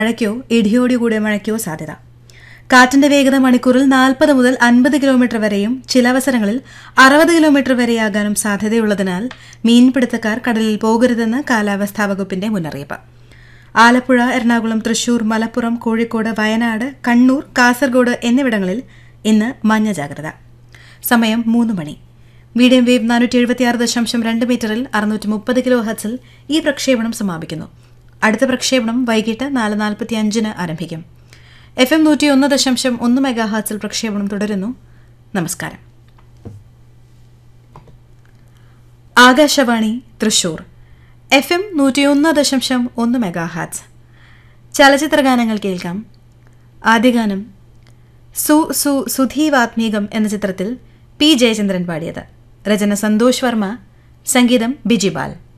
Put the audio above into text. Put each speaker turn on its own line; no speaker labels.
മഴയ്ക്കോ ഇടിയോടുകൂടിയ മഴയ്ക്കോ സാധ്യത കാറ്റിന്റെ വേഗത മണിക്കൂറിൽ നാൽപ്പത് മുതൽ അൻപത് കിലോമീറ്റർ വരെയും ചില അവസരങ്ങളിൽ അറുപത് കിലോമീറ്റർ വരെയാകാനും സാധ്യതയുള്ളതിനാൽ മീൻപിടുത്തക്കാർ കടലിൽ പോകരുതെന്ന് കാലാവസ്ഥാ വകുപ്പിന്റെ മുന്നറിയിപ്പ് ആലപ്പുഴ എറണാകുളം തൃശൂർ മലപ്പുറം കോഴിക്കോട് വയനാട് കണ്ണൂർ കാസർഗോഡ് എന്നിവിടങ്ങളിൽ ഇന്ന് മഞ്ഞ ജാഗ്രത സമയം മൂന്ന് മണി മീഡിയം വേവ് നാനൂറ്റി എഴുപത്തിയാറ് ദശാംശം രണ്ട് മീറ്ററിൽ അറുന്നൂറ്റി മുപ്പത് കിലോ ഹർട്സിൽ ഈ പ്രക്ഷേപണം സമാപിക്കുന്നു അടുത്ത പ്രക്ഷേപണം വൈകിട്ട് നാല് നാൽപ്പത്തി അഞ്ചിന് ആരംഭിക്കും എഫ് എം നൂറ്റി ഒന്ന് ദശാംശം ഒന്ന് മെഗാ ഹർട്സിൽ പ്രക്ഷേപണം തുടരുന്നു നമസ്കാരം ആകാശവാണി തൃശൂർ എഫ് എം നൂറ്റിയൊന്ന് ദശാംശം ഒന്ന് മെഗാ ഹാറ്റ്സ് ചലച്ചിത്ര ഗാനങ്ങൾ കേൾക്കാം ആദ്യ ഗാനം സു സു സുധീവാത്മീകം എന്ന ചിത്രത്തിൽ പി ജയചന്ദ്രൻ പാടിയത് രചന സന്തോഷ് വർമ്മ സംഗീതം ബിജിബാൽ